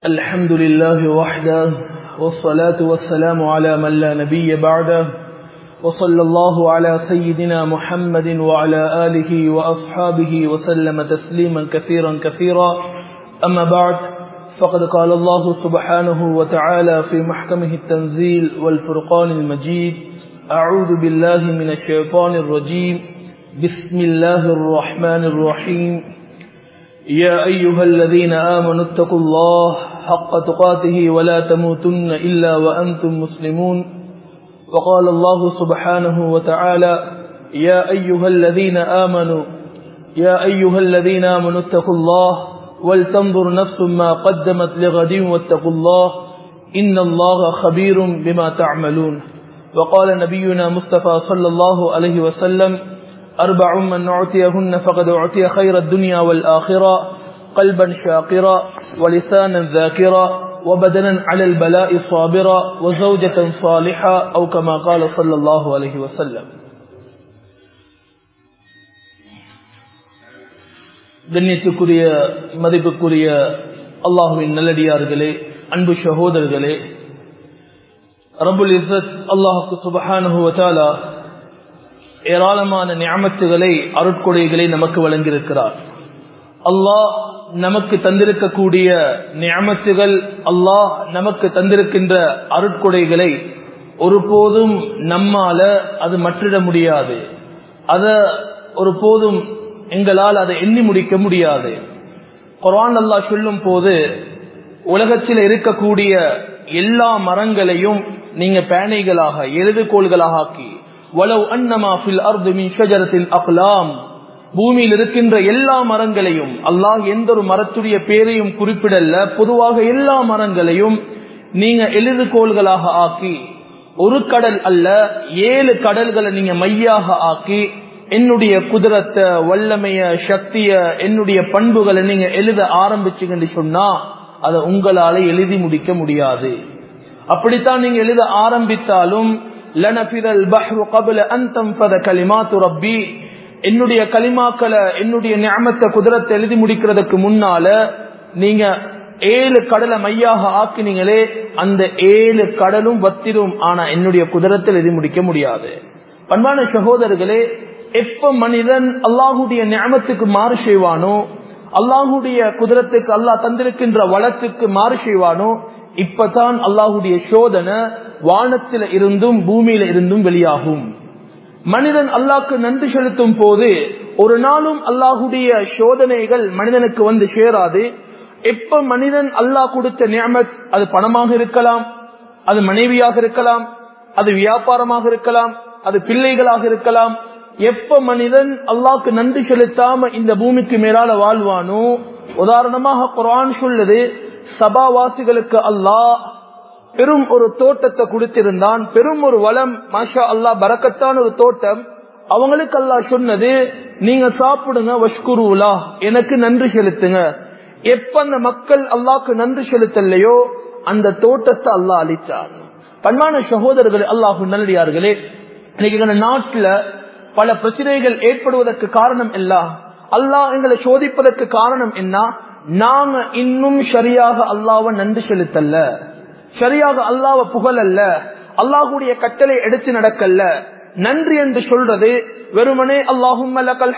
الحمد لله وحده والصلاة والسلام على من لا نبي بعده وصلى الله على سيدنا محمد وعلى آله وأصحابه وسلم تسليما كثيرا كثيرا أما بعد فقد قال الله سبحانه وتعالى في محكمه التنزيل والفرقان المجيد أعوذ بالله من الشيطان الرجيم بسم الله الرحمن الرحيم يا أيها الذين آمنوا اتقوا الله حق تقاته ولا تموتن إلا وأنتم مسلمون وقال الله سبحانه وتعالى يا أيها الذين آمنوا يا أيها الذين آمنوا اتقوا الله ولتنظر نفس ما قدمت لغد واتقوا الله إن الله خبير بما تعملون وقال نبينا مصطفى صلى الله عليه وسلم أربع من أعطيهن فقد أعطي خير الدنيا والآخرة قلبا شاقرا ولسانا ذاكرا وبدنا على البلاء صابرا وزوجة صالحة أو كما قال صلى الله عليه وسلم கண்ணியத்துக்குரிய மதிப்புக்குரிய அல்லாஹுவின் நல்லடியார்களே அன்பு சகோதரர்களே ரபுல் இசத் அல்லாஹுக்கு சுபஹானுவத்தாலா ஏராளமான ஞாபகத்துகளை அருட்கொடைகளை நமக்கு வழங்கியிருக்கிறார் அல்லாஹ் நமக்கு தந்திருக்கக்கூடிய ஞாபகத்துகள் அல்லாஹ் நமக்கு தந்திருக்கின்ற அருட்கொடைகளை ஒருபோதும் நம்மால அது மற்றிட முடியாது அத ஒருபோதும் எங்களால் அதை எண்ணி முடிக்க முடியாது குரான் அல்லா சொல்லும் போது உலகத்தில் இருக்கக்கூடிய எல்லா மரங்களையும் நீங்க பேனைகளாக எழுதுகோள்களாக ஆக்கி வலவ் அன்னமா ஃபில் அர்து மின் ஷஜரத்தில் அக்லாம் பூமியில் இருக்கின்ற எல்லா மரங்களையும் அல்லாஹ் எந்த ஒரு மரத்துடைய பேரையும் குறிப்பிடல பொதுவாக எல்லா மரங்களையும் நீங்க எழுதுகோள்களாக ஆக்கி ஒரு கடல் அல்ல ஏழு கடல்களை நீங்க மையாக ஆக்கி என்னுடைய குதிரத்தை வல்லமைய சக்திய என்னுடைய பண்புகளை நீங்க எழுத ஆரம்பிச்சுங்கன்னு சொன்னா அதை உங்களால எழுதி முடிக்க முடியாது அப்படித்தான் நீங்க எழுத ஆரம்பித்தாலும் என்னுடைய களிமாக்களை என்னுடைய ஞாபகத்தை குதிரத்தை எழுதி முடிக்கிறதுக்கு முன்னால நீங்க ஏழு கடலை மையாக ஆக்கினீங்களே அந்த ஏழு கடலும் வத்திரும் ஆனா என்னுடைய குதிரத்தில் எழுதி முடிக்க முடியாது பண்பான சகோதரர்களே எப்ப மனிதன் அல்லாஹுடைய ஞாபகத்துக்கு மாறு செய்வானோ அல்லாஹுடைய குதிரத்துக்கு அல்லாஹ் தந்திருக்கின்ற வளத்துக்கு மாறு செய்வானோ இப்பதான் அல்லாஹுடைய சோதனை வானத்தில இருந்தும் பூமியில இருந்தும் வெளியாகும் மனிதன் அல்லாஹ்க்கு நன்றி செலுத்தும் போது ஒரு நாளும் அல்லாஹுடைய சோதனைகள் மனிதனுக்கு வந்து சேராது எப்ப மனிதன் அல்லாஹ் கொடுத்த நியமத் அது பணமாக இருக்கலாம் அது மனைவியாக இருக்கலாம் அது வியாபாரமாக இருக்கலாம் அது பிள்ளைகளாக இருக்கலாம் எப்ப மனிதன் அல்லாஹ்க்கு நன்றி செலுத்தாம இந்த பூமிக்கு மேலால வாழ்வானோ உதாரணமாக குரான் சொல்லுது சபாவாசிகளுக்கு அல்லாஹ் பெரும் ஒரு தோட்டத்தை கொடுத்திருந்தான் பெரும் ஒரு வளம் மாஷா அல்லா பறக்கத்தான ஒரு தோட்டம் அவங்களுக்கு அல்லா சொன்னது நீங்க சாப்பிடுங்க வஷ்குருலா எனக்கு நன்றி செலுத்துங்க எப்ப அந்த மக்கள் அல்லாக்கு நன்றி செலுத்தலையோ அந்த தோட்டத்தை அல்லா அளித்தார் பண்பான சகோதரர்கள் அல்லாஹு நல்லடியார்களே இன்னைக்கு நாட்டுல பல பிரச்சனைகள் ஏற்படுவதற்கு காரணம் எல்லாம் அல்லாஹ் எங்களை சோதிப்பதற்கு காரணம் என்ன நாங்க இன்னும் சரியாக அல்லாவை நன்றி செலுத்தல்ல சரியாக அல்லாவ புகழல்ல அல்லாஹுடைய கட்டளை எடுத்து நடக்கல்ல நன்றி என்று சொல்றது வெறுமனே அல்லாஹும்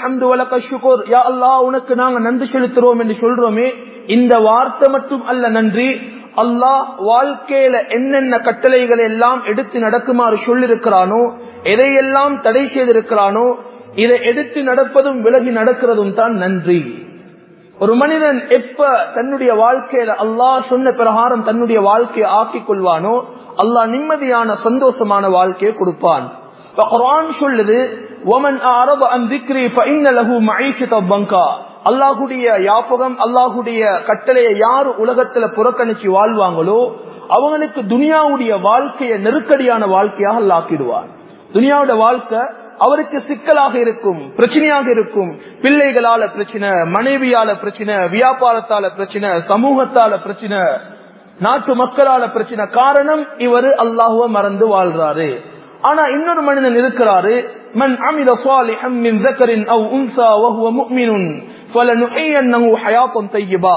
யா அல்லாஹ் உனக்கு நாங்க நன்றி செலுத்துறோம் என்று சொல்றோமே இந்த வார்த்தை மட்டும் அல்ல நன்றி அல்லாஹ் வாழ்க்கையில என்னென்ன கட்டளைகள் எல்லாம் எடுத்து நடக்குமாறு சொல்லிருக்கிறானோ எதையெல்லாம் தடை செய்திருக்கிறானோ இதை எடுத்து நடப்பதும் விலகி நடக்கிறதும் தான் நன்றி ஒரு மனிதன் எப்ப தன்னுடைய வாழ்க்கையில அல்லாஹ் சொன்ன பிரகாரம் தன்னுடைய வாழ்க்கையை ஆக்கிக் கொள்வானோ அல்லாஹ் நிம்மதியான சந்தோஷமான வாழ்க்கையை கொடுப்பான் குரான் சொல்லுது ஒமன் அல்லாஹுடைய யாபகம் அல்லாஹுடைய கட்டளையை யார் உலகத்துல புறக்கணிச்சு வாழ்வாங்களோ அவங்களுக்கு துனியாவுடைய வாழ்க்கையை நெருக்கடியான வாழ்க்கையாக அல்லாக்கிடுவார் துனியாவோட வாழ்க்கை அவருக்கு சிக்கலாக இருக்கும் பிரச்சனையாக இருக்கும் பிள்ளைகளால பிரச்சனை மனைவியால பிரச்சனை வியாபாரத்தால பிரச்சனை சமூகத்தால பிரச்சனை நாட்டு மக்களால பிரச்சனை காரணம் இவரு அல்லாஹுவ மறந்து வாழ்றாரு ஆனா இன்னொரு மனிதன் இருக்கிறாரு மன் அமில صالحا من ذكر او انثى وهو مؤمن فلنحيينه حياه طيبه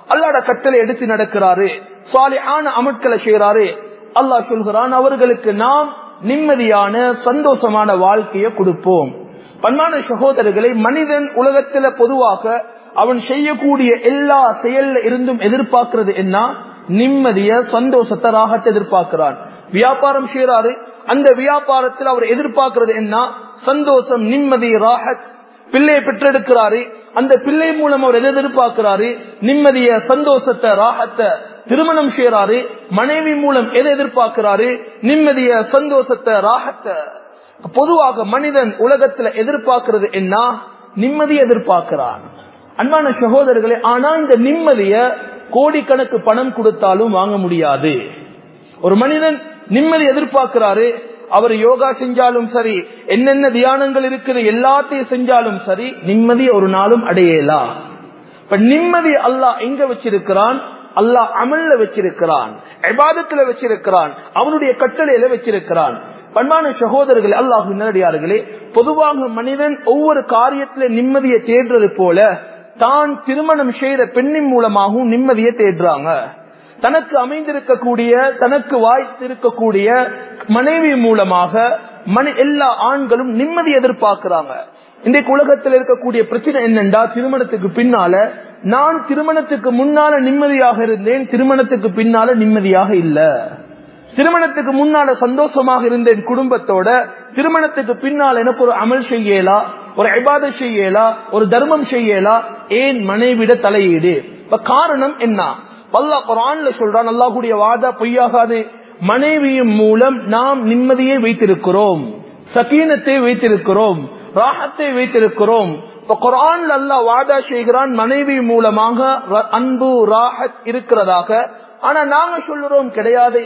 அல்லாட கட்டளை எடுத்து நடக்கிறாரு சாலியான அமட்களை செய்யறாரு அல்லாஹ் சொல்கிறான் அவர்களுக்கு நாம் நிம்மதியான சந்தோஷமான வாழ்க்கையை கொடுப்போம் பன்மான சகோதரர்களை மனிதன் உலகத்துல பொதுவாக அவன் செய்யக்கூடிய எல்லா செயல்ல இருந்தும் எதிர்பார்க்கிறது என்ன நிம்மதிய சந்தோஷத்தை ராகத்தை எதிர்பார்க்கிறான் வியாபாரம் செய்யறாரு அந்த வியாபாரத்தில் அவர் எதிர்பார்க்கிறது என்ன சந்தோஷம் நிம்மதி ராகத் பிள்ளையை பெற்றெடுக்கிறாரு அந்த பிள்ளை மூலம் அவர் எதை எதிர்பார்க்கிறாரு நிம்மதிய சந்தோஷத்தை ராகத்தை திருமணம் செய்யறாரு மனைவி மூலம் எதை எதிர்பார்க்கிறாரு நிம்மதிய சந்தோஷத்தை ராகத்தை பொதுவாக மனிதன் உலகத்துல எதிர்பார்க்கிறது என்ன நிம்மதி எதிர்பார்க்கிறான் அன்பான சகோதரர்களே ஆனா இந்த நிம்மதிய கோடிக்கணக்கு பணம் கொடுத்தாலும் வாங்க முடியாது ஒரு மனிதன் நிம்மதி எதிர்பார்க்கிறாரு அவர் யோகா செஞ்சாலும் சரி என்னென்ன தியானங்கள் இருக்குது எல்லாத்தையும் செஞ்சாலும் சரி நிம்மதி ஒரு நாளும் அடையலா இப்ப நிம்மதி அல்லாஹ் எங்க வச்சிருக்கிறான் அல்லாஹ் அமல்ல வச்சிருக்கிறான் எபாதத்துல வச்சிருக்கிறான் அவனுடைய கட்டளையில வச்சிருக்கிறான் பண்பான சகோதரர்கள் அல்லாஹு நேரடியார்களே பொதுவாக மனிதன் ஒவ்வொரு காரியத்தில நிம்மதியை தேடுறது போல தான் திருமணம் செய்த பெண்ணின் மூலமாகவும் நிம்மதியை தேடுறாங்க தனக்கு அமைந்திருக்கக்கூடிய தனக்கு வாய்த்திருக்கக்கூடிய மனைவி மூலமாக மனி எல்லா ஆண்களும் நிம்மதி எதிர்பார்க்கிறாங்க இன்றைக்கு உலகத்தில் இருக்கக்கூடிய பிரச்சனை என்னண்டா திருமணத்துக்கு பின்னால நான் திருமணத்துக்கு முன்னால நிம்மதியாக இருந்தேன் திருமணத்துக்கு பின்னால நிம்மதியாக இல்ல திருமணத்துக்கு முன்னால சந்தோஷமாக இருந்தேன் குடும்பத்தோட திருமணத்துக்கு பின்னால் எனக்கு ஒரு அமல் செய்யலா ஒரு ஐபாத செய்யலா ஒரு தர்மம் செய்யலா ஏன் மனைவிட தலையீடு இப்ப காரணம் என்ன வல்லா குரான்ல சொல்றான் அல்லாஹுடைய வாதா பொய்யாகாது மனைவியின் மூலம் நாம் நிம்மதியை வைத்திருக்கிறோம் சக்கீனத்தை வைத்திருக்கிறோம் ராகத்தை வைத்திருக்கிறோம் இப்ப குரான்ல அல்லா வாதா செய்கிறான் மனைவி மூலமாக அன்பு ராகத் இருக்கிறதாக ஆனா நாங்க சொல்லுறோம் கிடையாது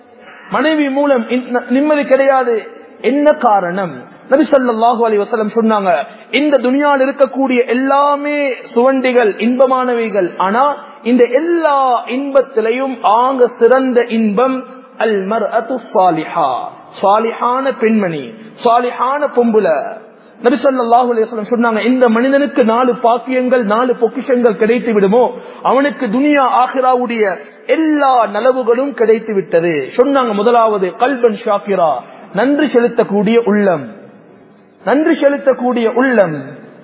மனைவி மூலம் நிம்மதி கிடையாது என்ன காரணம் நபி சொல்லாஹு அலி வசலம் சொன்னாங்க இந்த துணியால் இருக்கக்கூடிய எல்லாமே சுவண்டிகள் இன்பமானவைகள் ஆனா இந்த எல்லா இன்பத்திலையும் ஆங்க சிறந்த இன்பம் அல் மர் சாலிஹா சாலிஹான பெண்மணி சாலிஹான பொம்புல நபிசல்லாஹு அலிஸ்லாம் சொன்னாங்க இந்த மனிதனுக்கு நாலு பாக்கியங்கள் நாலு பொக்கிஷங்கள் கிடைத்து விடுமோ அவனுக்கு துனியா ஆஹிராவுடைய எல்லா நலவுகளும் கிடைத்து விட்டது சொன்னாங்க முதலாவது கல்பன் ஷாக்கிரா நன்றி செலுத்தக்கூடிய உள்ளம் நன்றி செலுத்தக்கூடிய உள்ளம்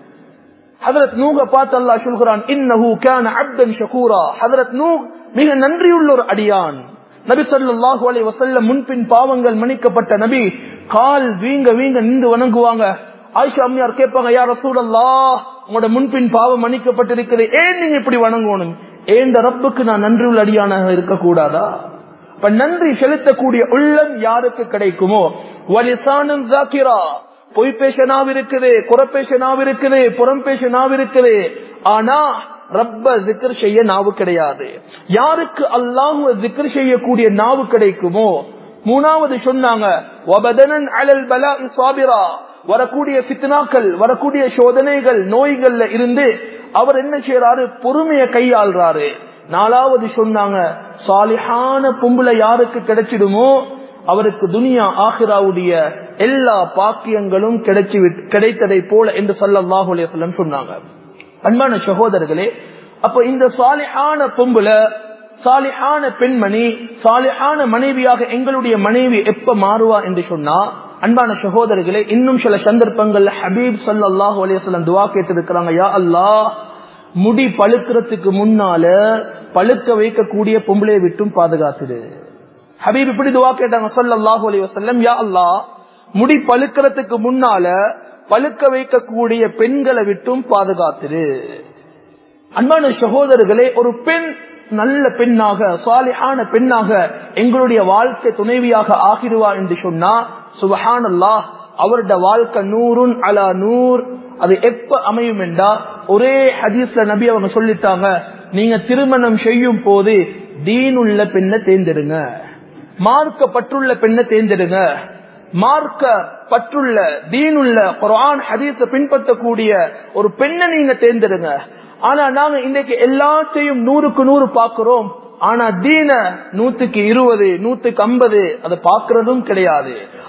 ஹதரத் நூக பார்த்து அல்லா சொல்கிறான் இன்னஹு கான அப்தன் ஷகூரா ஹதரத் நூ மிக நன்றியுள்ள ஒரு அடியான் நபி சொல்லாஹு அலி வசல்ல முன்பின் பாவங்கள் மன்னிக்கப்பட்ட நபி கால் வீங்க வீங்க நின்று வணங்குவாங்க ஆயிஷா அம்மையார் கேட்பாங்க யார் ரசூலல்லா உங்களோட முன்பின் பாவம் மன்னிக்கப்பட்டிருக்கிறது ஏன் நீங்க இப்படி வணங்கணும் ஏந்த ரப்புக்கு நான் நன்றியுள்ள அடியானாக இருக்கக்கூடாதா இப்ப நன்றி செலுத்தக்கூடிய உள்ளம் யாருக்கு கிடைக்குமோ வலிசானம் ஜாக்கிரா பொய் பேச நாவ் இருக்குது குறப்பேச நாவ் இருக்குது புறம் பேச நாவ் இருக்குது ஆனா ரப்ப ஜிக்கர் செய்ய நாவு கிடையாது யாருக்கு அல்லாஹுவ ஜிக்கர் செய்யக்கூடிய நாவு கிடைக்குமோ மூணாவது சொன்னாங்க வரக்கூடிய பித்னாக்கள் வரக்கூடிய சோதனைகள் நோய்கள்ல இருந்து அவர் என்ன செய்யறாரு பொறுமையை கையாள்றாரு நாலாவது சொன்னாங்க சாலிஹான பொம்புல யாருக்கு கிடைச்சிடுமோ அவருக்கு துனியா ஆஹிராவுடைய எல்லா பாக்கியங்களும் கிடைச்சி கிடைத்ததை போல என்று சொல்லல்லாஹு அலையம் சொன்னாங்க அன்பான சகோதரர்களே அப்ப இந்த சாலிஹான பொம்புல சாலிஹான பெண்மணி சாலிஹான மனைவியாக எங்களுடைய மனைவி எப்ப மாறுவா என்று சொன்னா அன்பான சகோதரர்களே இன்னும் சில சந்தர்ப்பங்கள்ல ஹபீப் சல்லாஹூ அலையம் துவா கேட்டு இருக்கிறாங்க யா அல்லாஹ் முடி பழுக்கிறதுக்கு முன்னால பழுக்க வைக்கக்கூடிய பொம்பளையை விட்டும் பாதுகாத்துடு ஹபீப் இப்படி துவா கேட்டாங்க சல்லாஹூ அலி வசல்லம் யா அல்லா முடி பழுக்கிறதுக்கு முன்னால பழுக்க வைக்கக்கூடிய பெண்களை விட்டும் பாதுகாத்துரு அன்பான சகோதரர்களே ஒரு பெண் நல்ல பெண்ணாக சாலிஹான பெண்ணாக எங்களுடைய வாழ்க்கை துணைவியாக ஆகிடுவா என்று சொன்னா சுபஹான் அல்லாஹ் அவருடைய வாழ்க்கை நூறுன் அலா நூர் அது எப்ப அமையும் என்றா ஒரே ஹதீஸ்ல நபி அவங்க சொல்லிட்டாங்க நீங்க திருமணம் செய்யும் போது தீனுள்ள பெண்ணை தேர்ந்தெடுங்க மார்க்க பற்றுள்ள பெண்ணை தேர்ந்தெடுங்க மார்க்க பற்றுள்ள தீனுள்ள குரான் ஹதீஸ பின்பற்றக்கூடிய ஒரு பெண்ணை நீங்க தேர்ந்தெடுங்க ஆனா நாங்க இன்றைக்கு எல்லாத்தையும் நூறுக்கு நூறு பாக்குறோம் ஆனா தீன நூத்துக்கு இருபது நூத்துக்கு ஐம்பது அதை பாக்குறதும் கிடையாது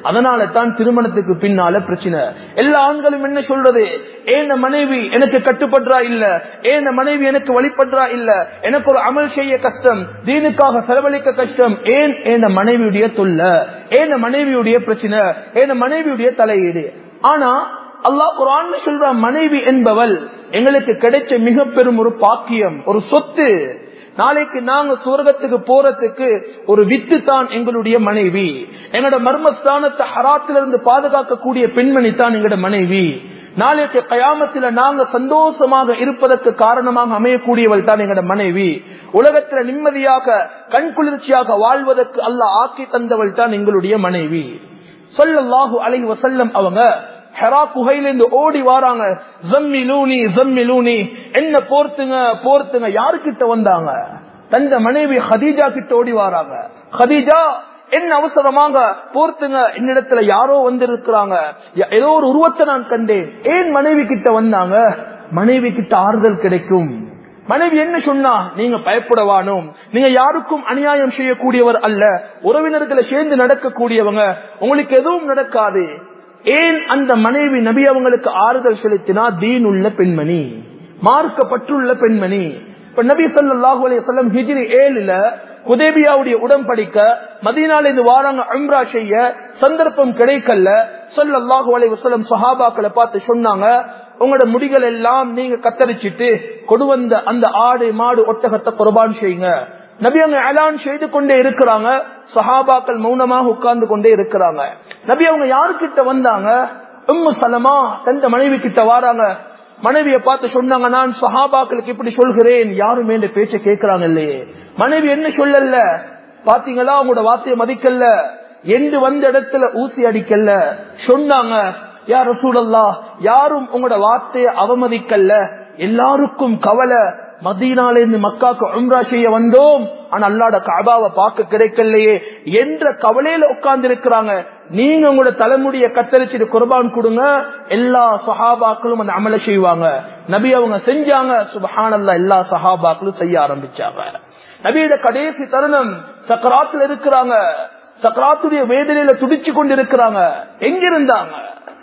அதனால தான் திருமணத்துக்கு பின்னால பிரச்சனை எல்லா ஆண்களும் என்ன சொல்றது ஏன் மனைவி எனக்கு கட்டுப்படுறா இல்ல ஏன் மனைவி எனக்கு வழிபடுறா இல்ல எனக்கு ஒரு அமல் செய்ய கஷ்டம் தீனுக்காக செலவழிக்க கஷ்டம் ஏன் என் மனைவியுடைய தொல்ல ஏன் மனைவியுடைய பிரச்சனை ஏன் மனைவியுடைய தலையீடு ஆனா அல்லாஹ் குரான் சொல்ற மனைவி என்பவள் எங்களுக்கு கிடைச்ச மிக பெரும் ஒரு பாக்கியம் ஒரு சொத்து நாளைக்கு நாங்க சுவர்க்கத்துக்கு போறதுக்கு ஒரு வித்து தான் எங்களுடைய மனைவி எங்களோட மர்மஸ்தானத்தை ஹராத்திலிருந்து பாதுகாக்கக்கூடிய பெண்மணி தான் எங்களோட மனைவி நாளைக்கு கயாமத்துல நாங்க சந்தோஷமாக இருப்பதற்கு காரணமாக அமையக்கூடியவள் தான் எங்களோட மனைவி உலகத்துல நிம்மதியாக கண் குளிர்ச்சியாக வாழ்வதற்கு அல்லாஹ் ஆக்கி தந்தவள் தான் எங்களுடைய மனைவி சொல்லல்லாஹு அலை வசல்லம் அவங்க ஹெரா குகையிலிருந்து ஓடி வாராங்க ஜம்மிலூனி ஜம்மிலூனி என்ன போர்த்துங்க போர்த்துங்க யாருக்கிட்ட வந்தாங்க தந்த மனைவி ஹதீஜா கிட்ட ஓடி வாராங்க ஹதீஜா என்ன அவசரமாக போர்த்துங்க என்னிடத்துல யாரோ வந்திருக்கிறாங்க ஏதோ ஒரு உருவத்தை நான் கண்டேன் ஏன் மனைவி கிட்ட வந்தாங்க மனைவி கிட்ட ஆறுதல் கிடைக்கும் மனைவி என்ன சொன்னா நீங்க பயப்படவானோம் நீங்க யாருக்கும் அநியாயம் செய்யக்கூடியவர் அல்ல உறவினர்களை சேர்ந்து நடக்கக்கூடியவங்க உங்களுக்கு எதுவும் நடக்காது ஏன் அந்த மனைவி நபி அவங்களுக்கு ஆறுதல் செலுத்தினா தீன் உள்ள பெண்மணி மார்க்கப்பட்டுள்ள பெண்மணி இப்ப நபி சொல்லாஹு அலைய சொல்லம் ஹிஜிரி ஏழுல குதேபியாவுடைய உடன்படிக்க மதியனால இருந்து வாராங்க அம்ரா செய்ய சந்தர்ப்பம் கிடைக்கல சொல்லல்லாஹு அலை வசலம் சஹாபாக்களை பார்த்து சொன்னாங்க உங்களோட முடிகள் எல்லாம் நீங்க கத்தரிச்சிட்டு கொடு வந்த அந்த ஆடு மாடு ஒட்டகத்தை குர்பான் செய்யுங்க நபி அவங்க அலான் செய்து கொண்டே இருக்கிறாங்க சஹாபாக்கள் மௌனமாக உட்கார்ந்து கொண்டே இருக்கிறாங்க நபி அவங்க யாருக்கிட்ட வந்தாங்க உம்மு சலமா தந்த மனைவி கிட்ட வாராங்க மனைவியை பார்த்து சொன்னாங்க நான் சஹாபாக்களுக்கு இப்படி சொல்கிறேன் யாருமே இந்த பேச்ச கேட்கிறாங்க இல்லையே மனைவி என்ன சொல்லல பாத்தீங்களா உங்களோட வார்த்தையை மதிக்கல என்று வந்த இடத்துல ஊசி அடிக்கல சொன்னாங்க யார் ரசூலல்லா யாரும் உங்களோட வார்த்தையை அவமதிக்கல்ல எல்லாருக்கும் கவலை மதீனால இருந்து மக்காக்கு உம்ரா செய்ய வந்தோம் ஆனா அல்லாட காபாவை பார்க்க கிடைக்கலையே என்ற கவலையில உட்கார்ந்து இருக்கிறாங்க நீங்க உங்களோட தலைமுடிய கத்தரிச்சிட்டு குர்பான் கொடுங்க எல்லா சஹாபாக்களும் அந்த அமல செய்வாங்க நபி அவங்க செஞ்சாங்க சுபஹானல்லா எல்லா சஹாபாக்களும் செய்ய ஆரம்பிச்சாங்க நபியோட கடைசி தருணம் சக்கராத்துல இருக்கிறாங்க சக்கராத்துடைய வேதனையில துடிச்சு கொண்டு இருக்கிறாங்க எங்க இருந்தாங்க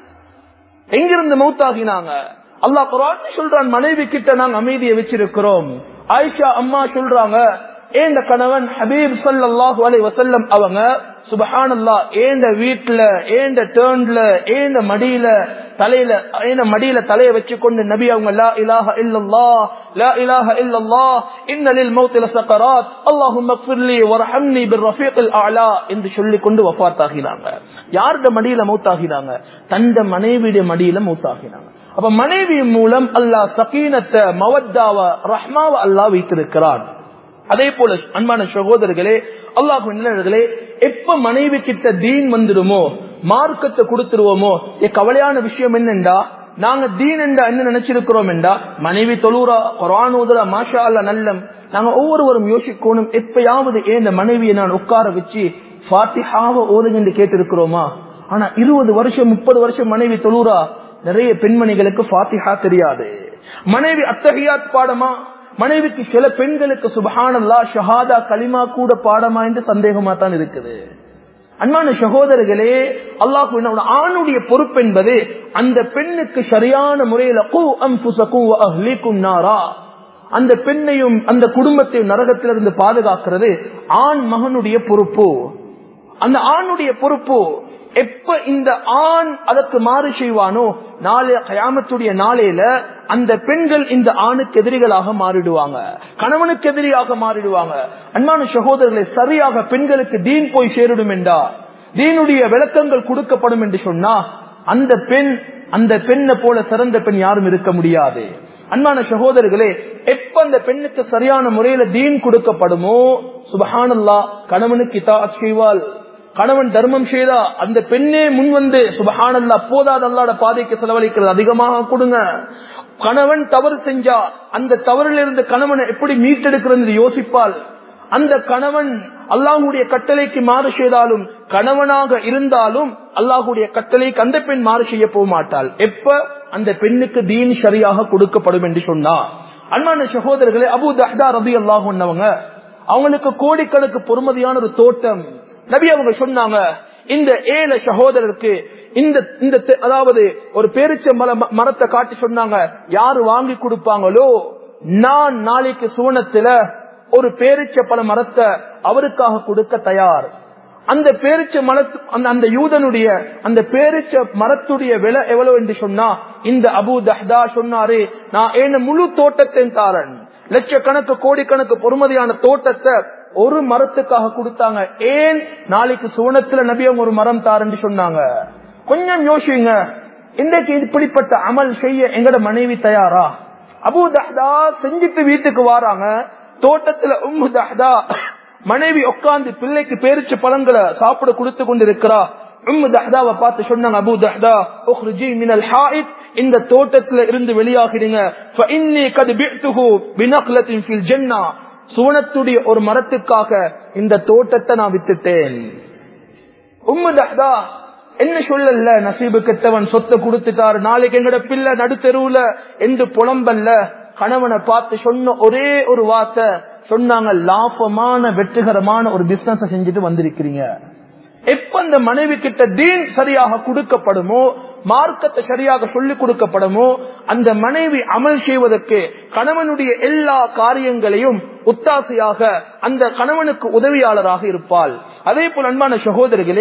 எங்கிருந்து மௌத்தாகினாங்க அல்லா குரான் சொல்றான் மனைவி கிட்ட நாங்க அமைதியை வச்சிருக்கிறோம் ஆயிஷா அம்மா சொல்றாங்க ஏந்த கணவன் ஹபீப் சல்லாஹூ அலை வசல்லம் அவங்க சுபஹானல்லா ஏந்த வீட்டுல ஏந்த டேர்ன்ல ஏந்த மடியில தலையில ஏந்த மடியில தலைய வச்சு கொண்டு நபி அவங்க லா இலாஹ இல்லல்லா லா இலாஹ இல்லல்லா இன்னலில் மௌத்தில சக்கராத் அல்லாஹும் மக்ஃபிர்லி வர்ஹம்னி பிர் ரஃபீக்கில் அலா என்று சொல்லி கொண்டு வஃபாத் ஆகினாங்க யாருடைய மடியில மௌத்தாகினாங்க தந்த மனைவியுடைய மடியில மௌத்தாகினாங்க அப்ப மனைவி மூலம் அல்லாஹ் சகீனத்தை மவத்தாவ ரஹ்மாவ அல்லாஹ் வைத்திருக்கிறான் அதே போல அன்பான சகோதரர்களே அல்லாஹர்களே எப்ப மனைவி கிட்ட தீன் வந்துடுமோ மார்க்கத்தை கொடுத்துருவோமோ கவலையான விஷயம் என்னண்டா நாங்க தீன் என்றா என்ன நினைச்சிருக்கிறோம் என்றா மனைவி தொழுறா குரானூதரா மாஷா அல்ல நல்லம் நாங்க ஒவ்வொருவரும் யோசிக்கணும் எப்பயாவது ஏன் மனைவியை நான் உட்கார வச்சு பாத்திஹாவ ஓதுங்க கேட்டிருக்கிறோமா ஆனா இருபது வருஷம் முப்பது வருஷம் மனைவி தொழுறா நிறைய பெண்மணிகளுக்கு பாத்திஹா தெரியாது மனைவி அத்தகையாத் பாடமா மனைவிக்கு சில பெண்களுக்கு சுபஹானல்லா ஷஹாதா களிமா கூட பாடமா என்று சந்தேகமா தான் இருக்குது அன்பான சகோதரர்களே அல்லாஹ் ஆணுடைய பொறுப்பு என்பது அந்த பெண்ணுக்கு சரியான முறையில நாரா அந்த பெண்ணையும் அந்த குடும்பத்தையும் நரகத்திலிருந்து பாதுகாக்கிறது ஆண் மகனுடைய பொறுப்பு அந்த ஆணுடைய பொறுப்பு எப்ப இந்த ஆண் அதற்கு மாறு செய்வானோ நாளை கயாமத்துடைய நாளையில அந்த பெண்கள் இந்த ஆணுக்கு எதிரிகளாக மாறிடுவாங்க கணவனுக்கு எதிரியாக மாறிடுவாங்க அன்பான சகோதரர்களை சரியாக பெண்களுக்கு தீன் போய் சேரிடும் என்றா தீனுடைய விளக்கங்கள் கொடுக்கப்படும் என்று சொன்னா அந்த பெண் அந்த பெண்ணை போல சிறந்த பெண் யாரும் இருக்க முடியாது அன்பான சகோதரர்களே எப்ப அந்த பெண்ணுக்கு சரியான முறையில தீன் கொடுக்கப்படுமோ சுபஹானல்லா கணவனுக்கு இதா செய்வாள் கணவன் தர்மம் செய்தா அந்த பெண்ணே முன் வந்து சுபஹானல்லா போதாத அல்லாட பாதைக்கு செலவழிக்கிறது அதிகமாக கொடுங்க கணவன் தவறு செஞ்சா அந்த தவறிலிருந்து கணவனை எப்படி மீட்டெடுக்கிறது யோசிப்பால் அந்த கணவன் அல்லாஹுடைய கட்டளைக்கு மாறு செய்தாலும் கணவனாக இருந்தாலும் அல்லாஹுடைய கட்டளைக்கு அந்த பெண் மாறு செய்ய போக மாட்டாள் எப்ப அந்த பெண்ணுக்கு தீன் சரியாக கொடுக்கப்படும் என்று சொன்னா அன்பான சகோதரர்களே அபு தஹ்தா ரபி அல்லாஹ் அவங்களுக்கு கோடிக்கணக்கு பொறுமதியான ஒரு தோட்டம் நபி அவங்க சொன்னாங்க இந்த ஏழை சகோதரருக்கு இந்த இந்த தெ- அதாவது ஒரு பேரிச்ச மல மரத்தை காட்டி சொன்னாங்க யாரு வாங்கி கொடுப்பாங்களோ நான் நாளைக்கு சுவனத்துல ஒரு பேரிச்ச பல மரத்தை அவருக்காக கொடுக்க தயார் அந்த பேரிச்ச மரத்து அந்த அந்த யூதனுடைய அந்த பேரிச்ச மரத்துடைய விலை எவ்வளவு என்று சொன்னா இந்த அபு தஹ்தா சொன்னாரு நான் என்ன முழு தோட்டத்தின் தாரன் லட்சக்கணக்கு கோடிக்கணக்கு பொறுமதியான தோட்டத்தை ஒரு மரத்துக்காக கொடுத்தாங்க ஏன் நாளைக்கு சுவனத்துல நபி அவங்க ஒரு மரம் தாருன்னு சொன்னாங்க கொஞ்சம் யோசிங்க இன்றைக்கு இப்படிப்பட்ட அமல் செய்ய எங்கட மனைவி தயாரா அபு தஹ்தா செஞ்சுட்டு வீட்டுக்கு வாராங்க தோட்டத்துல உம்மு தஹ்தா மனைவி உட்கார்ந்து பிள்ளைக்கு பேரிச்ச பழங்களை சாப்பிட கொடுத்து கொண்டிருக்கிறா உம்மு தஹ்தாவை பார்த்து சொன்னாங்க அபு தஹ்தா உஹ்ரிஜி மினல் ஹாயித் இந்த தோட்டத்துல இருந்து வெளியாகிடுங்க فإني قد بعته بنخلة في الجنة சுவனத்துடைய ஒரு மரத்துக்காக இந்த தோட்டத்தை நான் வித்துட்டேன் உம்மு தஹ்தா என்ன சொல்லல நசீபு கெட்டவன் சொத்தை கொடுத்துட்டாரு நாளைக்கு எங்கட பிள்ளை நடுத்தெருவுல என்று புலம்பல்ல கணவனை பார்த்து சொன்ன ஒரே ஒரு வார்த்தை சொன்னாங்க லாபமான வெற்றிகரமான ஒரு பிசினஸ் செஞ்சுட்டு வந்திருக்கிறீங்க எப்ப அந்த மனைவி கிட்ட தீன் சரியாக கொடுக்கப்படுமோ மார்க்கத்தை சரியாக சொல்லிக் கொடுக்கப்படுமோ அந்த மனைவி அமல் செய்வதற்கு கணவனுடைய எல்லா காரியங்களையும் ஒத்தாசையாக அந்த கணவனுக்கு உதவியாளராக இருப்பாள் அதே போல் அன்பான சகோதரர்களே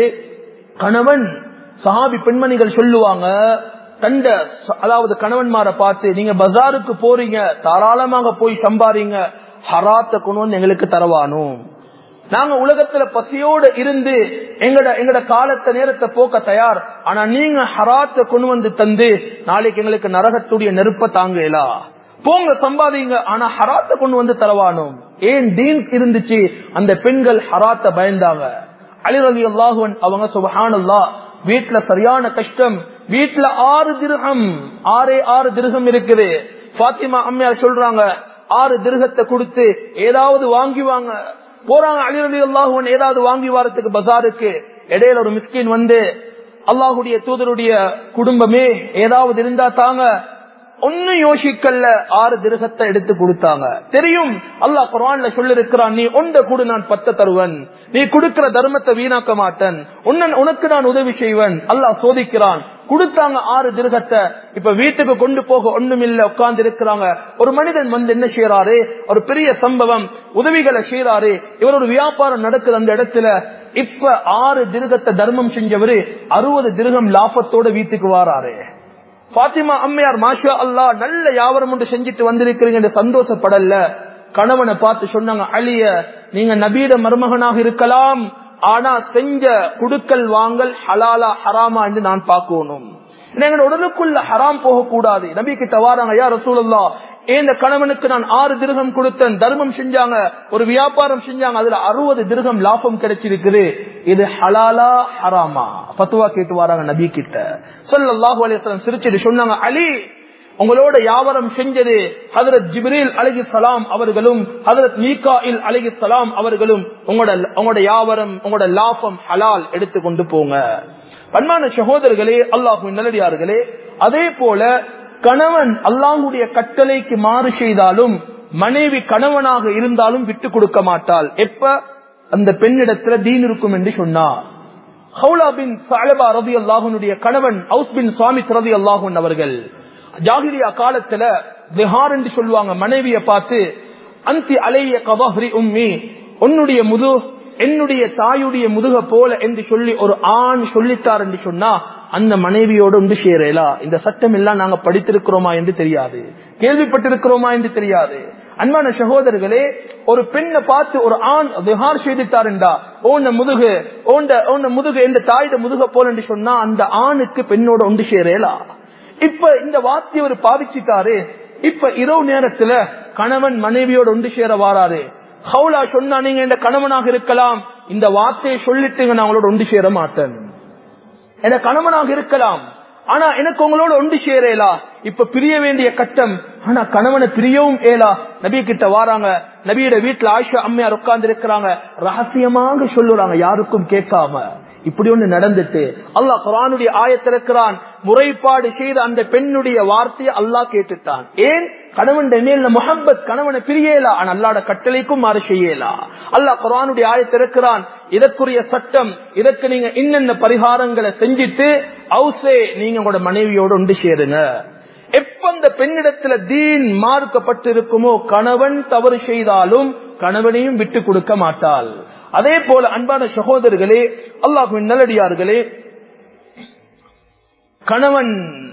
கணவன் சஹாபி பெண்மணிகள் சொல்லுவாங்க தண்ட அதாவது கணவன்மாரை பார்த்து நீங்க பஜாருக்கு போறீங்க தாராளமாக போய் சம்பாறீங்க ஹராத்த கொண்டு வந்து எங்களுக்கு தரவானும் நாங்க உலகத்துல பசியோட இருந்து எங்கட எங்கட காலத்தை நேரத்தை போக்க தயார் ஆனா நீங்க ஹராத்த கொண்டு வந்து தந்து நாளைக்கு எங்களுக்கு நரகத்துடைய நெருப்ப தாங்கலா போங்க சம்பாதிங்க ஆனா ஹராத்த கொண்டு வந்து தரவானும் ஏன் தீன் இருந்துச்சு அந்த பெண்கள் ஹராத்த பயந்தாங்க அலிரவி அல்லாஹுவன் அவங்க சுபஹானல்லா வீட்டுல சரியான கஷ்டம் வீட்டுல ஆறு திருகம் ஆறே ஆறு திருகம் இருக்குது பாத்திமா அம்மையார் சொல்றாங்க ஆறு திருகத்தை கொடுத்து ஏதாவது வாங்கி வாங்க போறாங்க அலிரவி அல்லாஹுவன் ஏதாவது வாங்கி வாரத்துக்கு பசாருக்கு இடையில ஒரு மிஸ்கின் வந்து அல்லாஹுடைய தூதருடைய குடும்பமே ஏதாவது இருந்தா தாங்க ஒன்னு யோசிக்கல்ல ஆறு திருகத்தை எடுத்து கொடுத்தாங்க தெரியும் அல்லாஹ் குரான்ல சொல்லிருக்கிறான் நீ ஒன்ற கூடு நான் பத்த தருவன் நீ கொடுக்கிற தர்மத்தை வீணாக்க மாட்டேன் உன்னன் உனக்கு நான் உதவி செய்வன் அல்லாஹ் சோதிக்கிறான் கொடுத்தாங்க ஆறு திருகத்தை இப்ப வீட்டுக்கு கொண்டு போக ஒண்ணும் இல்ல உட்கார்ந்து இருக்கிறாங்க ஒரு மனிதன் வந்து என்ன செய்யறாரு ஒரு பெரிய சம்பவம் உதவிகளை செய்யறாரு இவர் ஒரு வியாபாரம் நடக்குது அந்த இடத்துல இப்ப ஆறு திருகத்தை தர்மம் செஞ்சவரு அறுபது திருகம் லாபத்தோட வீட்டுக்கு வாராரு பாத்திமா அம்மையார் மாஷா அல்லா நல்ல வியாபாரம் ஒன்று செஞ்சுட்டு வந்திருக்கிறீங்க சந்தோஷப்படல கணவனை பார்த்து சொன்னாங்க அழிய நீங்க நபீட மருமகனாக இருக்கலாம் ஆனா செஞ்ச குடுக்கல் வாங்கல் ஹலாலா ஹராமா என்று நான் பார்க்கணும் எங்க உடலுக்குள்ள ஹராம் போக கூடாது நபி கிட்ட வாராங்க யார் ரசூலல்லா இந்த கணவனுக்கு நான் ஆறு திருகம் கொடுத்தேன் தர்மம் செஞ்சாங்க ஒரு வியாபாரம் செஞ்சாங்க அதுல அறுபது திருகம் லாபம் கிடைச்சிருக்குது இது ஹலாலா ஹராமா பத்துவா கேட்டு வராங்க நபி கிட்ட சொல்லல்லாஹு அலிஸ்லாம் சிரிச்சிட்டு சொன்னாங்க அலி உங்களோட வியாபாரம் செஞ்சது ஹதரத் ஜிப்ரீல் அலகி சலாம் அவர்களும் ஹதரத் மீகாயில் அலகி சலாம் அவர்களும் உங்களோட உங்களோட வியாபாரம் உங்களோட லாபம் ஹலால் எடுத்து கொண்டு போங்க பன்மான சகோதரர்களே அல்லாஹு நல்லடியார்களே அதே போல கணவன் அல்லாஹுடைய கட்டளைக்கு மாறு செய்தாலும் மனைவி கணவனாக இருந்தாலும் விட்டு கொடுக்க மாட்டாள் எப்ப அந்த பெண்ணிடத்துல தீன் இருக்கும் என்று சொன்னார் ஹவுலா பின் சாலபா ரதி அல்லாஹனுடைய கணவன் ஹவுஸ் பின் சுவாமி ரதி அல்லாஹன் அவர்கள் ஜாகிரியா காலத்துல திஹார் என்று சொல்லுவாங்க மனைவியை பார்த்து அந்தி அலைய கபஹ்ரி உம்மி உன்னுடைய முது என்னுடைய தாயுடைய முதுக போல என்று சொல்லி ஒரு ஆண் சொல்லித்தார் என்று சொன்னா அந்த மனைவியோடு ஒன்று சேரலா இந்த சட்டம் எல்லாம் நாங்க படித்திருக்கிறோமா என்று தெரியாது கேள்விப்பட்டிருக்கிறோமா என்று தெரியாது அன்பான சகோதரர்களே ஒரு பெண்ணை பார்த்து ஒரு ஆண் விஹார் செய்துட்டாருண்டா ஓன முதுகு ஓண்ட ஓன முதுகு எந்த தாயிட முதுக போல என்று சொன்னா அந்த ஆணுக்கு பெண்ணோட ஒன்று சேரலா இப்ப இந்த வார்த்தையை ஒரு பாவிச்சிட்டாரு இப்ப இரவு நேரத்துல கணவன் மனைவியோட ஒன்று சேர வாராரு ஹவுலா சொன்னா நீங்க இந்த கணவனாக இருக்கலாம் இந்த வார்த்தையை சொல்லிட்டு நான் அவங்களோட ஒன்று சேர மாட்டேன் என கணவனாக இருக்கலாம் ஆனா எனக்கு உங்களோட ஒன்று சேரலா இப்ப பிரிய வேண்டிய கட்டம் ஆனா கணவனை பிரியவும் ஏலா நபி கிட்ட வாராங்க நபியோட வீட்டுல ஆயிஷா அம்மையார் உட்கார்ந்து இருக்கிறாங்க ரகசியமாக சொல்லுறாங்க யாருக்கும் கேட்காம இப்படி ஒண்ணு நடந்துட்டு அல்லாஹ் குரானுடைய ஆயத்திருக்கிறான் முறைப்பாடு செய்த அந்த பெண்ணுடைய வார்த்தையை அல்லாஹ் கேட்டுட்டான் ஏன் கணவன் மேல முகப்பத் கணவனை பிரியலா ஆனா அல்லாட கட்டளைக்கும் மாறு செய்யலா அல்லாஹ் குரானுடைய ஆயத்திருக்கிறான் இதற்குரிய சட்டம் இதற்கு நீங்க இன்னென்ன பரிகாரங்களை செஞ்சிட்டு ஹவுஸே நீங்க உங்களோட மனைவியோட ஒன்று சேருங்க எப்ப அந்த பெண்ணிடத்துல தீன் மார்க்கப்பட்டு இருக்குமோ கணவன் தவறு செய்தாலும் கணவனையும் விட்டு கொடுக்க மாட்டாள் அதே போல அன்பான சகோதரர்களே அல்லாஹுவின் நல்லடியார்களே கணவன்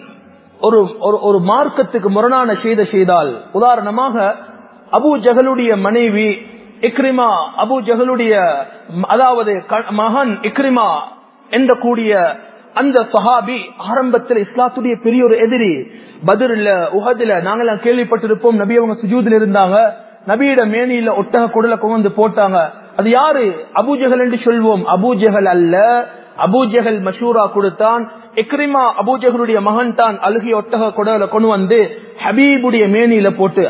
ஒரு ஒரு ஒரு மார்க்கத்துக்கு முரணான செய்த செய்தால் உதாரணமாக அபு ஜஹலுடைய மனைவி இக்ரிமா அபு ஜஹலுடைய அதாவது மகன் இக்ரிமா என்ற கூடிய அந்த சஹாபி ஆரம்பத்தில் இஸ்லாத்துடைய பெரிய ஒரு எதிரி பதிரில் உஹதில நாங்கெல்லாம் கேள்விப்பட்டிருப்போம் நபி அவங்க சுஜூதில் இருந்தாங்க நபியிட மேனியில ஒட்டக குடல கொண்டு போட்டாங்க அது யாரு அபூஜகல் என்று சொல்வோம் அபூஜகல் அல்ல அபூஜகல் மஷூரா கொடுத்தான் இக்ரிமா அபூஜகலுடைய மகன் தான் அழுகி ஒட்டக குடல கொண்டு வந்து ஹபீபுடைய மேனியில போட்டு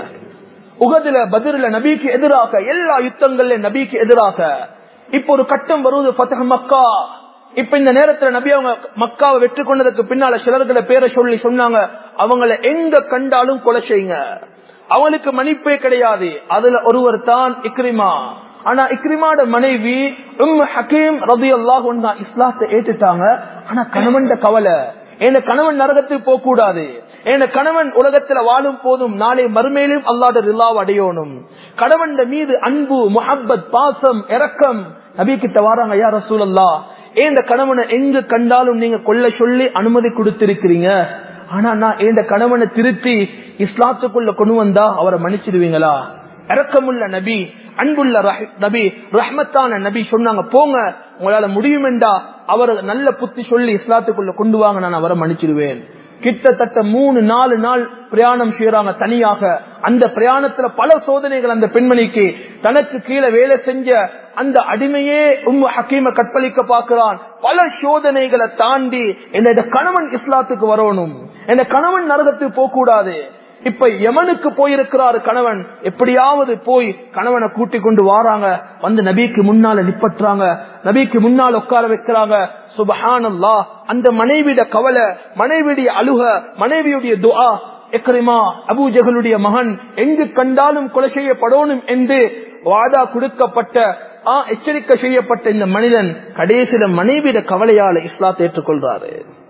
உகதுல பதிரில நபிக்கு எதிராக எல்லா யுத்தங்கள்ல நபிக்கு எதிராக இப்ப ஒரு கட்டம் வருவது பத்தக மக்கா இப்ப இந்த நேரத்துல நபி அவங்க மக்காவை வெற்றி கொண்டதுக்கு பின்னால சிலர்களை பேரை சொல்லி சொன்னாங்க அவங்களை எங்க கண்டாலும் கொலை செய்யுங்க அவங்களுக்கு மன்னிப்பே கிடையாது அதுல ஒருவர் தான் இக்ரிமா ஆனா இக்ரிமாட மனைவி உம் ஹக்கீம் ரபி அல்லாஹ் இஸ்லாத்தை ஏற்றுட்டாங்க ஆனா கணவன் கவலை என் கணவன் நரகத்துக்கு போக கூடாது என் கணவன் உலகத்துல வாழும் போதும் நாளை மறுமையிலும் அல்லாட ரில்லாவ் அடையணும் கணவன் மீது அன்பு முஹப்பத் பாசம் இரக்கம் நபி கிட்ட வாராங்க யார் ரசூலல்லா ஏன் இந்த கணவனை எங்க கண்டாலும் நீங்க கொள்ள சொல்லி அனுமதி கொடுத்திருக்கிறீங்க ஆனா நான் இந்த கணவனை திருத்தி இஸ்லாத்துக்குள்ள கொண்டு வந்தா அவரை மன்னிச்சிடுவீங்களா இறக்கமுள்ள நபி அன்புள்ள நபி ரஹ்மத்தான நபி சொன்னாங்க போங்க உங்களால முடியுமெண்டா அவர் நல்ல புத்தி சொல்லி இஸ்லாத்துக்குள்ள கொண்டு வாங்க நான் அவரை மன்னிச்சிடுவேன் கிட்டத்தட்ட மூணு நாலு நாள் பிரயாணம் செய்யறாங்க தனியாக அந்த பிரயாணத்துல பல சோதனைகள் அந்த பெண்மணிக்கு தனக்கு கீழே வேலை செஞ்ச அந்த அடிமையே உம்மு ஹக்கீம கற்பழிக்க பார்க்கிறான் பல சோதனைகளை தாண்டி என்னோட கணவன் இஸ்லாத்துக்கு வரணும் என்ன கணவன் நரகத்துக்கு போக கூடாது இப்ப யமனுக்கு போயிருக்கிறாரு கணவன் எப்படியாவது போய் கணவனை கூட்டி கொண்டு வாராங்க வந்து நபிக்கு முன்னால நிப்பற்றாங்க நபிக்கு முன்னால் உட்கார வைக்கிறாங்க சுபஹானல்லா அந்த மனைவிட கவலை மனைவியுடைய அழுக மனைவியுடைய துஆ எக்ரிமா அபூஜகளுடைய மகன் எங்கு கண்டாலும் கொலை செய்யப்படணும் என்று வாதா கொடுக்கப்பட்ட எச்சரிக்கை செய்யப்பட்ட இந்த மனிதன் கடைசியில மனைவிட கவலையால இஸ்லாத்தை ஏற்றுக்கொள்றாரு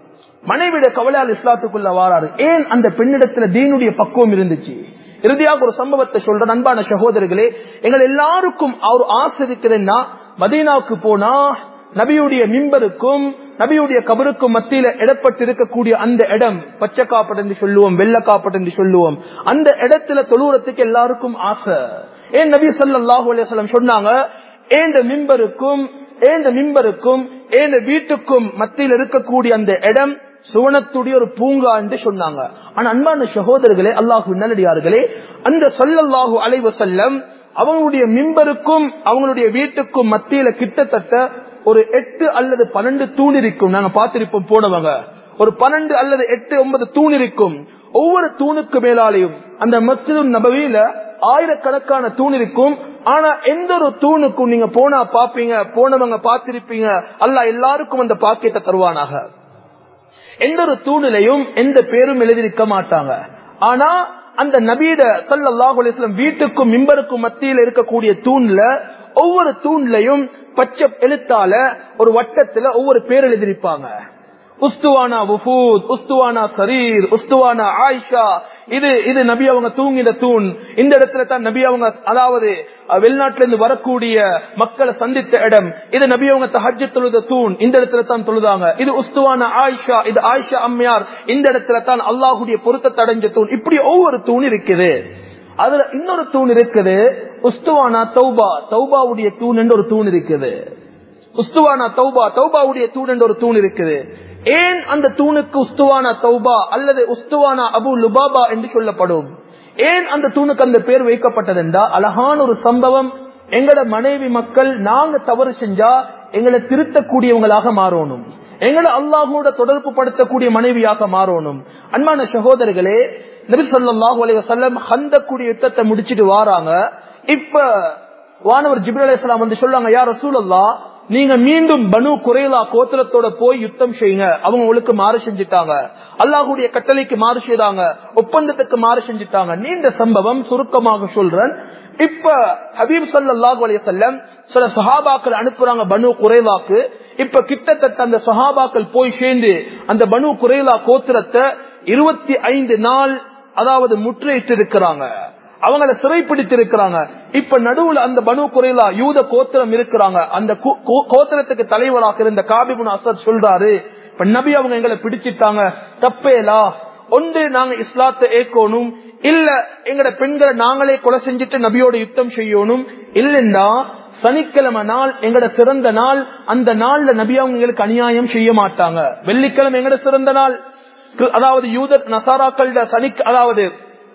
மனைவிட கவலையால் இஸ்லாத்துக்குள்ள வாராரு ஏன் அந்த பெண்ணிடத்துல தீனுடைய பக்குவம் இருந்துச்சு இறுதியாக ஒரு சம்பவத்தை சொல்ற அன்பான சகோதரர்களே எங்கள் எல்லாருக்கும் அவர் ஆசை இருக்கிறதுன்னா மதீனாவுக்கு போனா நபியுடைய மிம்பருக்கும் நபியுடைய கபருக்கும் மத்தியில இடப்பட்டு இருக்கக்கூடிய அந்த இடம் பச்சை காப்பட் என்று சொல்லுவோம் வெள்ள காப்பட் என்று சொல்லுவோம் அந்த இடத்துல தொழுவுறதுக்கு எல்லாருக்கும் ஆசை ஏன் நபி சொல்லாஹு அலையம் சொன்னாங்க ஏந்த மிம்பருக்கும் ஏந்த மிம்பருக்கும் ஏந்த வீட்டுக்கும் மத்தியில் இருக்கக்கூடிய அந்த இடம் சுவனத்துடைய ஒரு பூங்கா என்று சொன்னாங்க ஆனா அன்பான சகோதரர்களே அல்லாஹு நல்லடியார்களே அந்த சொல்லல்லாஹு அலைவ செல்லம் அவங்களுடைய மிம்பருக்கும் அவங்களுடைய வீட்டுக்கும் மத்தியில கிட்டத்தட்ட ஒரு எட்டு அல்லது பன்னெண்டு தூண் இருக்கும் நாங்க பார்த்திருப்போம் போனவங்க ஒரு பன்னெண்டு அல்லது எட்டு ஒன்பது தூண் இருக்கும் ஒவ்வொரு தூணுக்கு மேலாலையும் அந்த மஸ்ஜிது நபவியில ஆயிரக்கணக்கான தூண் இருக்கும் ஆனா எந்த ஒரு தூணுக்கும் நீங்க போனா பாப்பீங்க போனவங்க பார்த்திருப்பீங்க அல்ல எல்லாருக்கும் அந்த பாக்கியத்தை தருவானாக எந்த ஒரு தூணிலையும் எந்த பேரும் எழுதியிருக்க மாட்டாங்க ஆனா அந்த நபீட சல்லாஹ் அலிஸ்லாம் வீட்டுக்கும் மிம்பருக்கும் மத்தியில் இருக்கக்கூடிய தூண்ல ஒவ்வொரு தூண்லையும் பச்சை எழுத்தால ஒரு வட்டத்துல ஒவ்வொரு பேர் எழுதியிருப்பாங்க உஸ்துவானா உஃபூத் உஸ்துவானா சரீர் உஸ்துவானா ஆயிஷா இது இது நபி அவங்க தூங்கின தூண் இந்த இடத்துல தான் நபி அவங்க அதாவது வெளிநாட்டில இருந்து வரக்கூடிய மக்களை சந்தித்த இடம் இது நபி அவங்க தஹஜ் தொழுத தூண் இந்த இடத்துல தான் தொழுதாங்க இது உஸ்துவான ஆயிஷா இது ஆயிஷா அம்மையார் இந்த இடத்துல தான் அல்லாஹுடைய பொருத்தத்தை அடைஞ்ச தூண் இப்படி ஒவ்வொரு தூண் இருக்குது அதுல இன்னொரு தூண் இருக்குது உஸ்துவானா தௌபா தௌபாவுடைய தூண் என்று ஒரு தூண் இருக்குது உஸ்துவானா தௌபா தௌபாவுடைய தூண் என்று ஒரு தூண் இருக்குது ஏன் அந்த தூணுக்கு உஸ்துவானா தௌபா அல்லது உஸ்துவானா அபு லுபாபா என்று சொல்லப்படும் ஏன் அந்த தூணுக்கு அந்த பேர் வைக்கப்பட்டது என்றா அழகான ஒரு சம்பவம் எங்கட மனைவி மக்கள் நாங்க தவறு செஞ்சா எங்களை திருத்தக்கூடியவங்களாக மாறணும் எங்களை அல்லாஹோட தொடர்பு படுத்தக்கூடிய மனைவியாக மாறணும் அன்பான சகோதரர்களே நபி சொல்லாஹு அலி வசல்லம் ஹந்தக்கூடிய யுத்தத்தை முடிச்சிட்டு வாராங்க இப்ப வானவர் ஜிப்ரல் அலிஸ்லாம் வந்து சொல்லுவாங்க யார் ரசூலல்லா நீங்க மீண்டும் பனு குறைலா கோத்திரத்தோட போய் யுத்தம் செய்யுங்க அவங்க உங்களுக்கு மாறு செஞ்சுட்டாங்க அல்லாஹுடைய கட்டளைக்கு மாறு செய்தாங்க ஒப்பந்தத்துக்கு மாறு செஞ்சுட்டாங்க நீண்ட சம்பவம் சுருக்கமாக சொல்றேன் இப்ப ஹபீப் சல்லாஹ் அலையம் சில சஹாபாக்கள் அனுப்புறாங்க பனு குறைவாக்கு இப்ப கிட்டத்தட்ட அந்த சஹாபாக்கள் போய் சேர்ந்து அந்த பனு குறைலா கோத்திரத்தை இருபத்தி ஐந்து நாள் அதாவது முற்றுகையிட்டு இருக்கிறாங்க அவங்கள சிறைப்பிடித்து இருக்கிறாங்க இப்ப நடுவுல அந்த பனு குறைலா யூத கோத்திரம் இருக்கிறாங்க அந்த கோத்திரத்துக்கு தலைவராக இருந்த காபிபுன் அசர் சொல்றாரு இப்ப நபி அவங்க எங்களை பிடிச்சிட்டாங்க தப்பேலா ஒன்று நாங்க இஸ்லாத்தை ஏற்கணும் இல்ல எங்கட பெண்களை நாங்களே கொலை செஞ்சுட்டு நபியோட யுத்தம் செய்யணும் இல்லைன்னா சனிக்கிழமை நாள் எங்கட சிறந்த நாள் அந்த நாள்ல நபி அவங்க எங்களுக்கு அநியாயம் செய்ய மாட்டாங்க வெள்ளிக்கிழமை எங்கட சிறந்த நாள் அதாவது யூத நசாராக்கள சனி அதாவது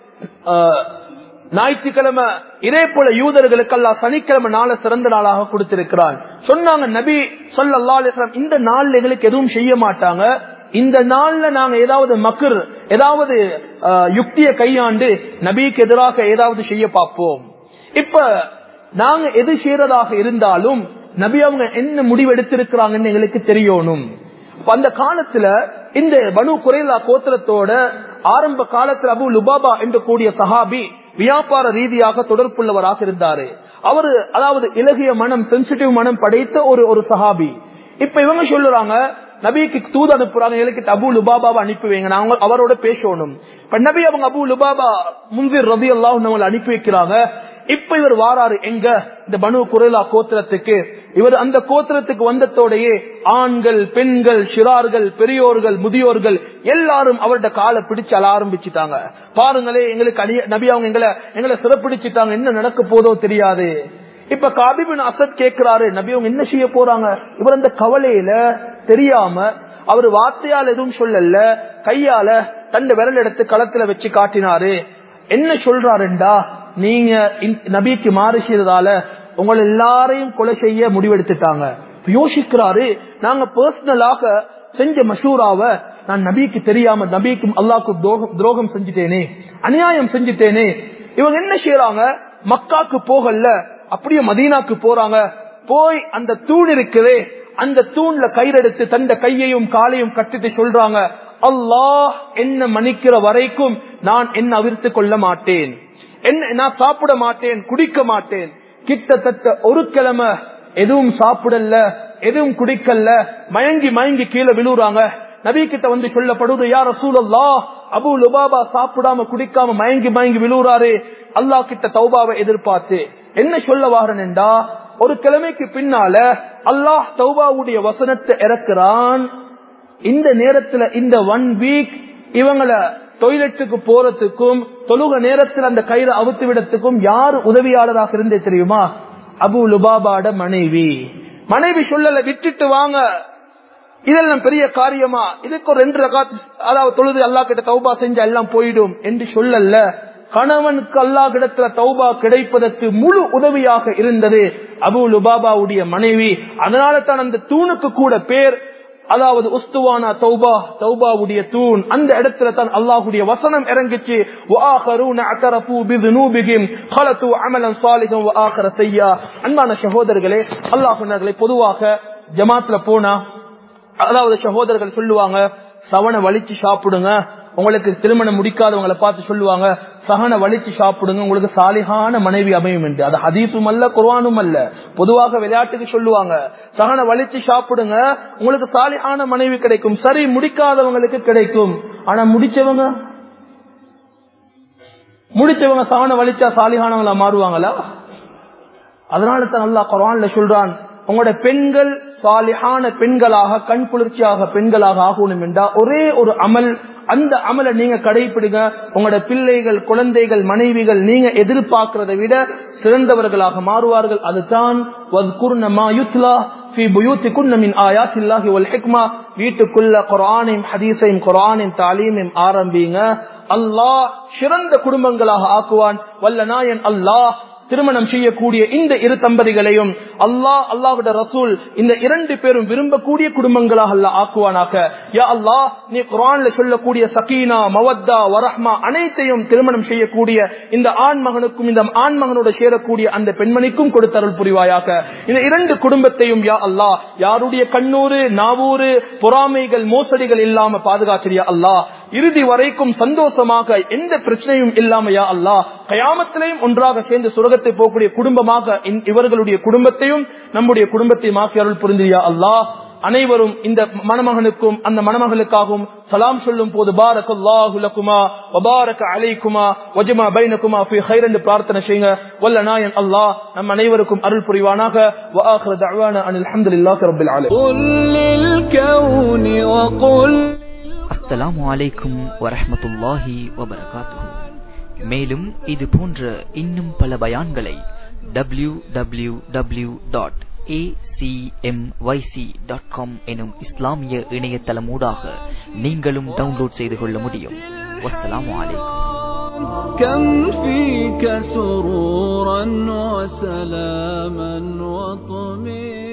ஞாயிற்றுக்கிழமை இதே போல யூதர்களுக்கு அல்லா சனிக்கிழமை நாள சிறந்த நாளாக கொடுத்திருக்கிறான் சொன்னாங்க நபி சொல்லா இந்த நாள்ல எங்களுக்கு எதுவும் செய்ய மாட்டாங்க இந்த நாள்ல நாங்க ஏதாவது மக்கர் ஏதாவது யுக்தியை கையாண்டு நபிக்கு எதிராக ஏதாவது செய்ய பார்ப்போம் இப்ப நாங்க எது செய்யறதாக இருந்தாலும் நபி அவங்க என்ன முடிவு எடுத்திருக்கிறாங்கன்னு எங்களுக்கு தெரியணும் அந்த காலத்துல இந்த பனு குறைலா கோத்திரத்தோட ஆரம்ப காலத்துல அபு லுபாபா என்று கூடிய சஹாபி வியாபார ரீதியாக தொடர்புள்ளவராக இருந்தாரு அவரு அதாவது இலகிய மனம் சென்சிட்டிவ் மனம் படைத்த ஒரு ஒரு சஹாபி இப்ப இவங்க சொல்லுறாங்க நபிக்கு தூது அனுப்புறாங்க எங்களுக்கு அபு லுபாபாவை அனுப்பி வைங்க நாங்க அவரோட பேசணும் இப்ப நபி அவங்க அபு லுபாபா முன்வீர் ரவி அல்லாஹ் அனுப்பி வைக்கிறாங்க இப்ப இவர் வாராரு எங்க இந்த பனு குரலா கோத்திரத்துக்கு இவர் அந்த கோத்திரத்துக்கு வந்ததோடையே ஆண்கள் பெண்கள் சிறார்கள் பெரியோர்கள் முதியோர்கள் எல்லாரும் அவருடைய காலை பிடிச்சு அல ஆரம்பிச்சுட்டாங்க பாருங்களே எங்களுக்கு அணிய நபி அவங்க எங்களை எங்களை சிறப்பிடிச்சிட்டாங்க என்ன நடக்க போதோ தெரியாது இப்ப காபிபின் அசத் கேட்கிறாரு நபி அவங்க என்ன செய்ய போறாங்க இவர் அந்த கவலையில தெரியாம அவர் வார்த்தையால் எதுவும் சொல்லல கையால தண்டு விரல் எடுத்து களத்துல வச்சு காட்டினாரு என்ன சொல்றாருண்டா நீங்க நபிக்கு மாறு செய்ததால உங்களை எல்லாரையும் கொலை செய்ய முடிவெடுத்துட்டாங்க யோசிக்கிறாரு நாங்க பர்சனலாக செஞ்ச மஷூராவ நான் நபிக்கு தெரியாம நபிக்கும் அல்லாக்கும் துரோகம் செஞ்சுட்டேனே அநியாயம் செஞ்சுட்டேனே இவங்க என்ன செய்யறாங்க மக்காக்கு போகல அப்படியே மதீனாக்கு போறாங்க போய் அந்த தூண் இருக்குதே அந்த தூண்ல கயிறெடுத்து தந்த கையையும் காலையும் கட்டிட்டு சொல்றாங்க அல்லாஹ் என்ன மன்னிக்கிற வரைக்கும் நான் என்ன அவிர்த்து கொள்ள மாட்டேன் என்ன நான் சாப்பிட மாட்டேன் குடிக்க மாட்டேன் கிட்டத்தட்ட ஒரு கிழமை எதுவும் சாப்பிடல எதுவும் குடிக்கல மயங்கி மயங்கி கீழே விழுறாங்க நபி கிட்ட வந்து சொல்லப்படுது யார் ரசூலல்லா அபு லுபாபா சாப்பிடாம குடிக்காம மயங்கி மயங்கி விழுறாரு அல்லாஹ் கிட்ட தௌபாவை எதிர்பார்த்து என்ன சொல்ல வாரனேண்டா ஒரு கிழமைக்கு பின்னால அல்லாஹ் தௌபாவுடைய வசனத்தை இறக்குறான் இந்த நேரத்துல இந்த ஒன் வீக் இவங்கள டொய்லெட்டுக்கு போறதுக்கும் தொழுக நேரத்தில் அந்த கயிறு அவுத்து விடத்துக்கும் யார் உதவியாளராக இருந்தே தெரியுமா அபு லுபாபாட மனைவி மனைவி சொல்லல விட்டுட்டு வாங்க இதெல்லாம் பெரிய காரியமா இதுக்கு ஒரு ரெண்டு ரகாத் அதாவது தொழுது அல்லா கிட்ட தௌபா செஞ்சா எல்லாம் போயிடும் என்று சொல்லல கணவனுக்கு அல்லா கிடத்துல தௌபா கிடைப்பதற்கு முழு உதவியாக இருந்தது அபு லுபாபாவுடைய மனைவி அதனால தான் அந்த தூணுக்கு கூட பேர் அதாவது உஸ்துவானா தௌபா தௌபாவுடைய தூண் அந்த இடத்துல தான் அல்லாஹுடைய வசனம் இறங்கிச்சு அன்பான சகோதரர்களே அல்லாஹுனர்களே பொதுவாக ஜமாத்துல போனா அதாவது சகோதரர்கள் சொல்லுவாங்க சவனை வலிச்சு சாப்பிடுங்க உங்களுக்கு திருமணம் முடிக்காதவங்களை பார்த்து சொல்லுவாங்க சகனை வலிச்சு சாப்பிடுங்க உங்களுக்கு சாலிகான மனைவி அமையும் என்று அது ஹதீசும் அல்ல குர்வானும் அல்ல பொதுவாக விளையாட்டுக்கு சொல்லுவாங்க சகனை வலிச்சு சாப்பிடுங்க உங்களுக்கு சாலிகான மனைவி கிடைக்கும் சரி முடிக்காதவங்களுக்கு கிடைக்கும் ஆனா முடிச்சவங்க முடிச்சவங்க சகனை வலிச்சா சாலிகானவங்களா மாறுவாங்களா அதனால தான் நல்லா குரான்ல சொல்றான் உங்களோட பெண்கள் சாலிஹான பெண்களாக கண் குளிர்ச்சியாக பெண்களாக ஆகணும் என்றா ஒரே ஒரு அமல் அந்த அமலை நீங்க கடைபிடிங்க உங்களோட பிள்ளைகள் குழந்தைகள் மனைவிகள் நீங்க எதிர்பார்க்கிறதை விட சிறந்தவர்களாக மாறுவார்கள் அதுதான் வீட்டுக்குள்ள குரானையும் ஹதீஸையும் குரானின் தாலீமையும் ஆரம்பிங்க அல்லாஹ் சிறந்த குடும்பங்களாக ஆக்குவான் வல்ல நாயன் அல்லாஹ் திருமணம் செய்யக்கூடிய இந்த இரு தம்பதிகளையும் அல்லாஹ் அல்லாஹுட ரசூல் இந்த இரண்டு பேரும் விரும்பக்கூடிய குடும்பங்களாக அல்ல ஆக்குவானாக யா அல்லாஹ் நீ குரான்ல சொல்லக்கூடிய சகீனா மவத்தா வரஹ்மா அனைத்தையும் திருமணம் செய்யக்கூடிய இந்த ஆண் மகனுக்கும் இந்த ஆண் மகனோட சேரக்கூடிய அந்த பெண்மணிக்கும் கொடுத்தருள் புரிவாயாக இந்த இரண்டு குடும்பத்தையும் யா அல்லாஹ் யாருடைய கண்ணூறு நாவூறு பொறாமைகள் மோசடிகள் இல்லாம பாதுகாக்கிறியா அல்லாஹ் இறுதி வரைக்கும் சந்தோஷமாக எந்த பிரச்சனையும் இல்லாம யா அல்லா கயாமத்திலையும் ஒன்றாக சேர்ந்து சுரகத்தை போகக்கூடிய குடும்பமாக இன்- இவர்களுடைய குடும்பத்தையும் நம்முடைய குடும்பத்தையும் ஆக்கி அருள் புரிந்தியா அல்லாஹ் அனைவரும் இந்த மணமகனுக்கும் அந்த மணமகளுக்காகவும் சலாம் சொல்லும் போது பாரக் அல்லாஹு லக்குமா வபாரக் அலைக்குமா வஜமா பைனக்குமா ஃபி ஹைர் என்று பிரார்த்தனை செய்யுங்க வல்ல நாயன் அல்லாஹ் நம் அனைவருக்கும் அருள் புரிவானாக وآخر دعوانا أن الحمد لله رب العالمين قل للكون وقل அஸ்ஸலாமு அலைக்கும் வரஹ்மத்துல்லாஹி வபரகாத்துஹு மேலும் இது போன்ற இன்னும் பல பயான்களை W W W dot dot com எனும் இஸ்லாமிய இணையதளமூடாக நீங்களும் டவுன்லோட் செய்து கொள்ள முடியும் வஸ்ஸலாமு அலைக்கும் كم فيك سرورا وسلاما وطمئنا